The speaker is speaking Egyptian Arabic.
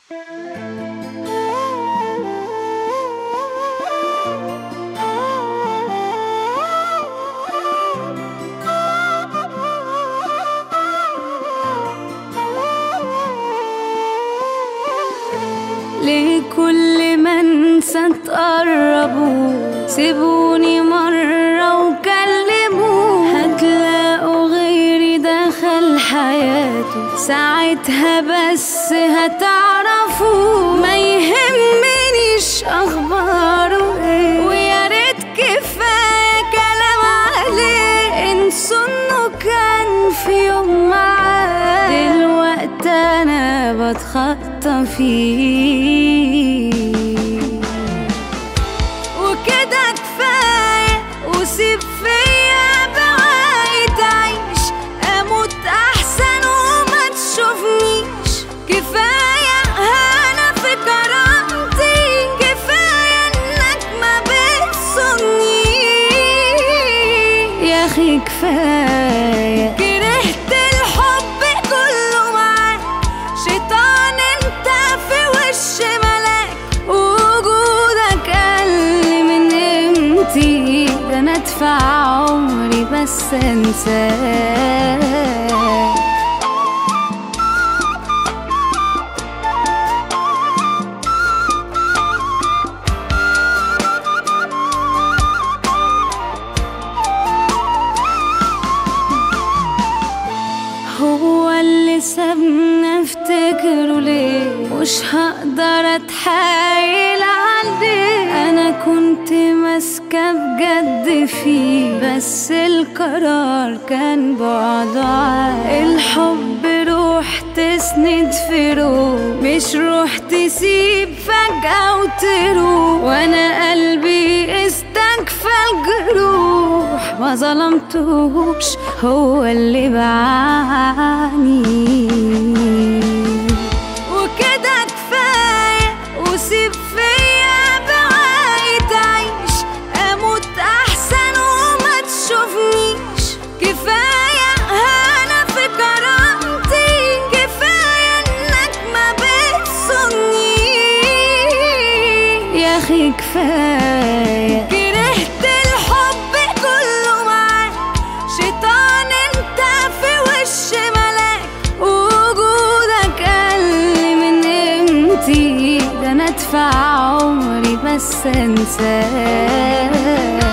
لكل ما انسى تقربوا سيبوني مرة وكلموا هتلاقوا غيري دخل حياته ساعتها بس هتعرفوا ما يهمنيش اخباره ايه ويا ريت كفايه كلام عليه انسوا انه كان في يوم معاه دلوقتي انا بتخطى فيه وكده كفايه وسيب فيا بقاية عيش اموت احسن وما تشوفنيش كفايه انا في كرامتي كفايه انك ما بتصنيش يا اخي كفايه كرهت الحب كله معاك شيطان انت في وش ملاك وجودك قل من قيمتي ده انا ادفع عمري بس انساك هو اللي سابنا افتكره ليه مش هقدر اتحايل عليه انا كنت ماسكه بجد فيه بس القرار كان بعده عاد الحب روح تسند في روح مش روح تسيب فجأة وتروح وانا قلبي استكفى الجروح ما ظلمتوش هو اللي بعاني وكده كفاية وسيب فيا بقاية عيش أموت أحسن وما تشوفنيش كفاية أنا في كرامتي كفاية إنك ما بتصنيش يا أخي كفاية كرهت الحب كله معاك شيطان انت في وش ملاك وجودك قل من قيمتي ده انا ادفع عمري بس انساك